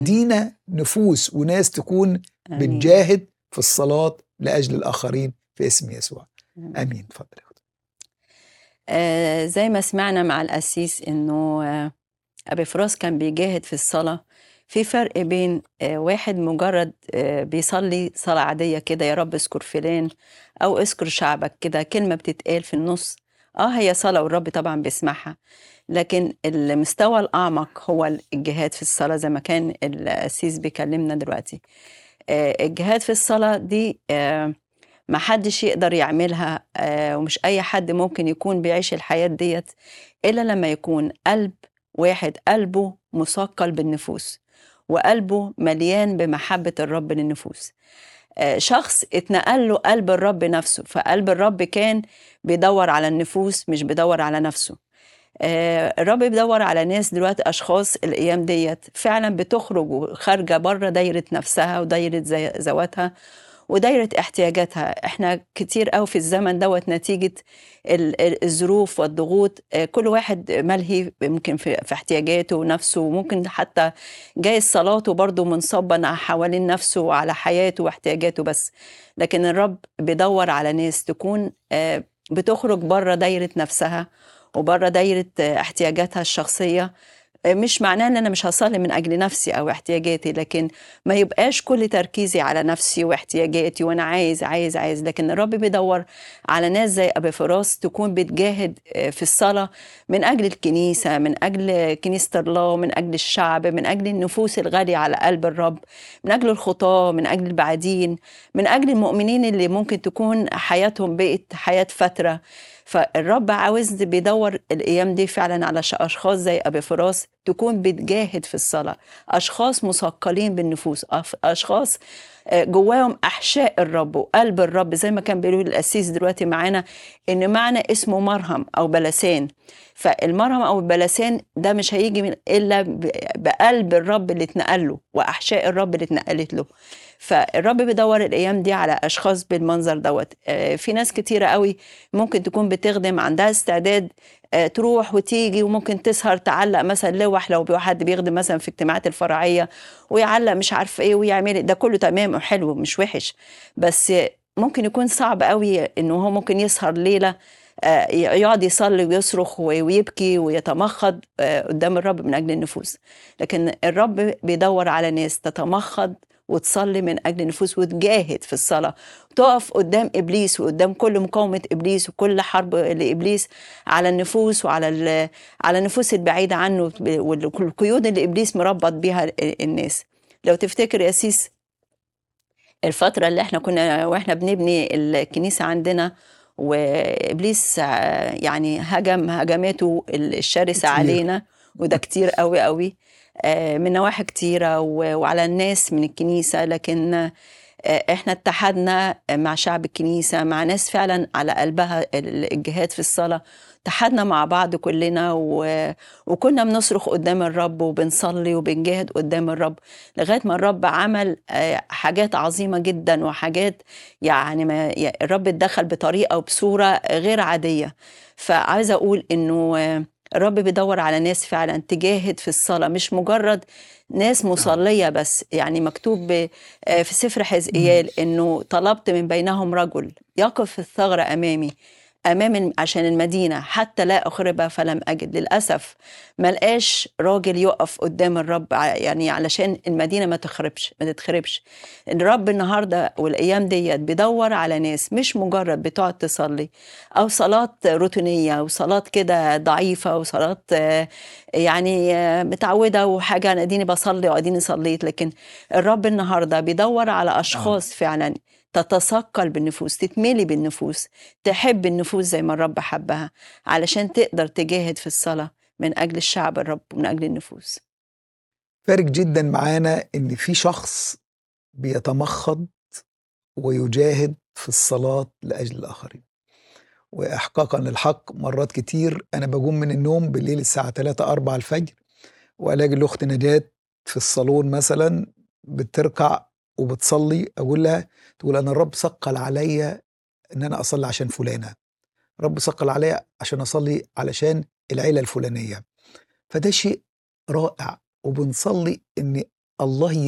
دينا نفوس وناس تكون آمين. بتجاهد في الصلاة لأجل الآخرين في اسم يسوع آمين اتفضل يا أخت. آه زي ما سمعنا مع القسيس انه آه ابي فراس كان بيجاهد في الصلاه في فرق بين آه واحد مجرد آه بيصلي صلاه عاديه كده يا رب اذكر فلان او اذكر شعبك كده كلمه بتتقال في النص اه هي صلاه والرب طبعا بيسمعها لكن المستوى الاعمق هو الجهاد في الصلاه زي ما كان القسيس بيكلمنا دلوقتي آه الجهاد في الصلاه دي آه ما حدش يقدر يعملها آه، ومش أي حد ممكن يكون بيعيش الحياة ديت إلا لما يكون قلب واحد قلبه مثقل بالنفوس وقلبه مليان بمحبة الرب للنفوس آه، شخص اتنقل له قلب الرب نفسه فقلب الرب كان بيدور على النفوس مش بيدور على نفسه آه، الرب بيدور على ناس دلوقتي اشخاص الايام ديت فعلا بتخرج وخارجه بره دايره نفسها ودايره زي- ذواتها ودايره احتياجاتها احنا كتير قوي في الزمن دوت نتيجه ال- ال- الظروف والضغوط آه، كل واحد ملهي ممكن في, في احتياجاته ونفسه وممكن حتى جاي صلاته برضه منصبا حوالين نفسه وعلى حياته واحتياجاته بس لكن الرب بيدور على ناس تكون آه، بتخرج بره دايره نفسها وبره دايره آه، احتياجاتها الشخصيه آه، مش معناه ان انا مش هصلي من اجل نفسي او احتياجاتي لكن ما يبقاش كل تركيزي على نفسي واحتياجاتي وانا عايز عايز عايز لكن الرب بيدور على ناس زي ابي فراس تكون بتجاهد آه، في الصلاه من اجل الكنيسه من اجل كنيسه الله من اجل الشعب من اجل النفوس الغاليه على قلب الرب من اجل الخطاه من اجل البعدين من اجل المؤمنين اللي ممكن تكون حياتهم بقت حياه فتره فالرب عاوز بيدور الايام دي فعلا على ش- اشخاص زي ابي فراس تكون بتجاهد في الصلاه اشخاص مثقلين بالنفوس أف- اشخاص آه، جواهم احشاء الرب وقلب الرب زي ما كان بيقول القسيس دلوقتي معانا ان معنى اسمه مرهم او بلسان فالمرهم او البلسان ده مش هيجي من الا ب- بقلب الرب اللي اتنقل له واحشاء الرب اللي اتنقلت له فالرب بيدور الايام دي على اشخاص بالمنظر دوت آه، في ناس كتيره قوي ممكن تكون بتخدم عندها استعداد آه، تروح وتيجي وممكن تسهر تعلق مثلا لوح لو حد بيخدم مثلا في اجتماعات الفرعيه ويعلق مش عارف ايه ويعمل إيه. ده كله تمام وحلو مش وحش بس ممكن يكون صعب قوي انه هو ممكن يسهر ليله آه، يقعد يصلي ويصرخ ويبكي ويتمخض آه، قدام الرب من اجل النفوس لكن الرب بيدور على ناس تتمخض وتصلي من اجل النفوس وتجاهد في الصلاه تقف قدام ابليس وقدام كل مقاومه ابليس وكل حرب لابليس على النفوس وعلى ال- على النفوس البعيده عنه والقيود اللي ابليس مربط بيها ال- الناس لو تفتكر يا سيس الفتره اللي احنا كنا واحنا بنبني الكنيسه عندنا وابليس آه، يعني هجم هجماته الشرسه كتير. علينا وده كتير قوي قوي آه، من نواحي كتيره و- وعلى الناس من الكنيسه لكن آه، احنا اتحدنا مع شعب الكنيسه مع ناس فعلا على قلبها الجهاد في الصلاه اتحدنا مع بعض كلنا و... وكنا بنصرخ قدام الرب وبنصلي وبنجاهد قدام الرب لغايه ما الرب عمل آه، حاجات عظيمه جدا وحاجات يعني ما يا- الرب اتدخل بطريقه وبصوره غير عاديه فعايزه اقول انه آه، الرب بيدور على ناس فعلا تجاهد في الصلاه مش مجرد ناس مصليه بس يعني مكتوب ب- آه، في سفر حزقيال انه طلبت من بينهم رجل يقف في الثغره امامي امام الم- عشان المدينه حتى لا اخربها فلم اجد للاسف ما لقاش راجل يقف قدام الرب ع- يعني علشان المدينه ما تخربش ما تتخربش الرب النهارده والايام ديت بيدور على ناس مش مجرد بتقعد تصلي او صلاه روتينيه وصلاه كده ضعيفه وصلاه آه، يعني آه، متعوده وحاجه انا اديني بصلي واديني صليت لكن الرب النهارده بيدور على اشخاص فعلا تتثقل بالنفوس تتملي بالنفوس تحب النفوس زي ما الرب حبها علشان تقدر تجاهد في الصلاة من أجل الشعب الرب ومن أجل النفوس فارق جدا معانا ان في شخص بيتمخض ويجاهد في الصلاة لأجل الآخرين وإحقاقا للحق مرات كتير أنا بقوم من النوم بالليل الساعة 3 4 الفجر وألاقي الأخت نجاة في الصالون مثلا بتركع وبتصلي أقول لها تقول أنا الرب ثقل عليا إن أنا أصلي عشان فلانة رب ثقل عليا عشان أصلي علشان العيلة الفلانية فده شيء رائع وبنصلي إن الله